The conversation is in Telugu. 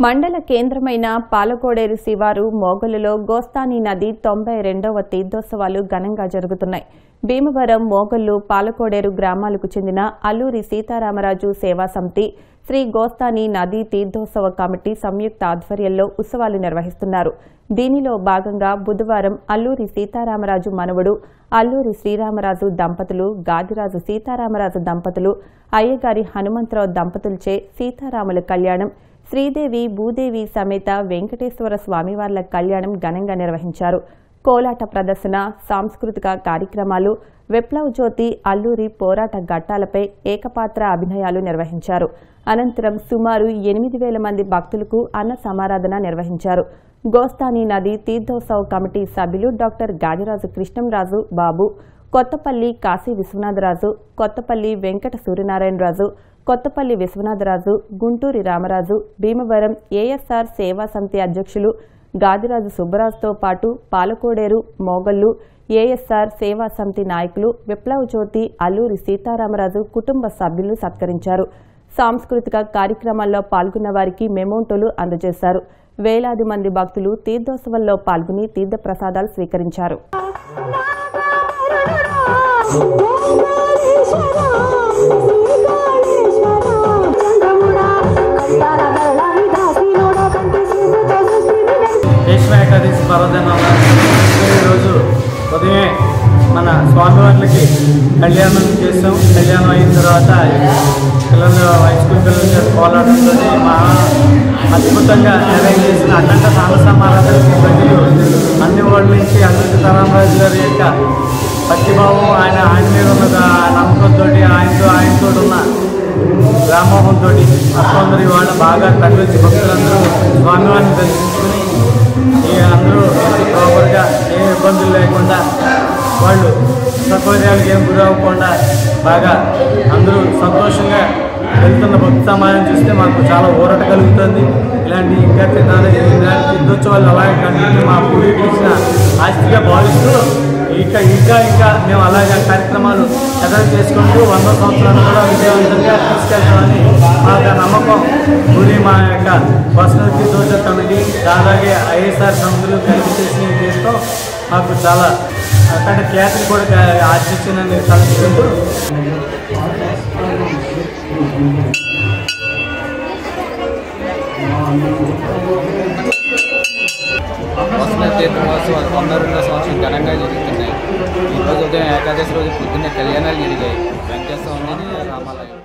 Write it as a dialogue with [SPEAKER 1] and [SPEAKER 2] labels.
[SPEAKER 1] మండల కేంద్రమైన పాలకోడేరు శివారు మోగలులో గోస్తాని నది తొంభై రెండవ తీర్థోత్సవాలు ఘనంగా జరుగుతున్నాయి భీమవరం మోగల్లు పాలకోడేరు గ్రామాలకు చెందిన అల్లూరి సీతారామరాజు సేవా సమితి శ్రీ గోస్తాని నదీ తీర్థోత్సవ కమిటీ సంయుక్త ఆధ్వర్యంలో ఉత్సవాలు నిర్వహిస్తున్నారు దీనిలో భాగంగా బుధవారం అల్లూరి సీతారామరాజు మనవడు అల్లూరి శ్రీరామరాజు దంపతులు గాదిరాజు సీతారామరాజు దంపతులు అయ్యగారి హనుమంతరావు దంపతులచే సీతారాముల కళ్యాణం శ్రీదేవి భూదేవి సమేత వెంకటేశ్వర స్వామివార్ల కళ్యాణం ఘనంగా నిర్వహించారు కోలాట ప్రదర్శన సాంస్కృతిక కార్యక్రమాలు విప్లవ్ జ్యోతి అల్లూరి పోరాట ఘట్టాలపై ఏకపాత్ర అభినయాలు నిర్వహించారు అనంతరం సుమారు ఎనిమిది వేల మంది భక్తులకు అన్న సమారాధన నిర్వహించారు గోస్తాని నది తీర్థోత్సవ కమిటీ సభ్యులు డాక్టర్ గాదిరాజు కృష్ణంరాజు బాబు కొత్తపల్లి కాశీ విశ్వనాథరాజు కొత్తపల్లి వెంకట సూర్యనారాయణరాజు కొత్తపల్లి విశ్వనాథరాజు గుంటూరి రామరాజు భీమవరం ఏఎస్ఆర్ సేవా సమితి అధ్యక్షులు గాదిరాజు సుబ్బరాజుతో పాటు పాలకోడేరు మోగల్లు ఏఎస్ఆర్ సేవా సమితి నాయకులు విప్లవ్ జ్యోతి అల్లూరి సీతారామరాజు కుటుంబ సభ్యులు సత్కరించారు సాంస్కృతిక కార్యక్రమాల్లో పాల్గొన్న వారికి మెమోంటోలు అందజేశారు వేలాది మంది భక్తులు తీర్థోత్సవంలో పాల్గొని తీర్థప్రసాదాలు స్వీకరించారు
[SPEAKER 2] భీష్మ ఏకాదశి పర్వదినం ఈరోజు ఉదయమే మన స్వామివార్లకి కళ్యాణం చేసాం కళ్యాణం అయిన తర్వాత పిల్లలు హై స్కూల్ పిల్లలు చేత పోరాటంతో మహా అద్భుతంగా అరేంజ్ చేసిన అఖండ నామ సమారాధనకి ప్రజలు అన్ని ఊళ్ళ నుంచి అనంత తరామరాజు గారి యొక్క భక్తిభావం ఆయన ఆయన మీద ఉన్న నమ్మకంతో ఆయనతో ఆయనతో ఉన్న వ్యామోహంతో భక్తులందరూ ఇవాళ బాగా తరలించి భక్తులందరూ స్వామివారిని దర్శించుకుని ఈ అందరూ ప్రాపర్గా ఏ ఇబ్బందులు లేకుండా వాళ్ళు సౌకర్యాలకు ఏం గురవ్వకుండా బాగా అందరూ సంతోషంగా వెళ్తున్న భక్తి సమాజం చూస్తే మాకు చాలా ఊరట కలుగుతుంది ఇలాంటి ఇంకా తినాలి ఇలాంటి యుద్ధోత్సవాలు అలాగే కంటిన్యూ మా పూర్వీకులు ఇచ్చిన ఆస్తిగా భావిస్తూ ఇంకా ఇంకా ఇంకా మేము అలాగే కార్యక్రమాలు ఎదురు చేసుకుంటూ వంద సంవత్సరాలు కూడా విజయవంతంగా తీసుకెళ్తామని మా యొక్క నమ్మకం పూరి మా యొక్క పర్సనల్ తీర్థోత్సవ కమిటీ అలాగే ఐఎస్ఆర్ సమితులు కలిసి చేసిన ఈ చేస్తూ మాకు చాలా అక్కడ ఖ్యాతిని కూడా ఆశించిందని తలుచుకుంటూ
[SPEAKER 3] వసంత తీర్థ మహోత్సవాలు తొంభై రెండో సంవత్సరం ఘనంగా జరుగుతున్నాయి ఈరోజు ఉదయం ఏకాదశి రోజు పొద్దున్నే కళ్యాణాలు జరిగాయి వెంకటేశ్వర స్వామిని రామాలయం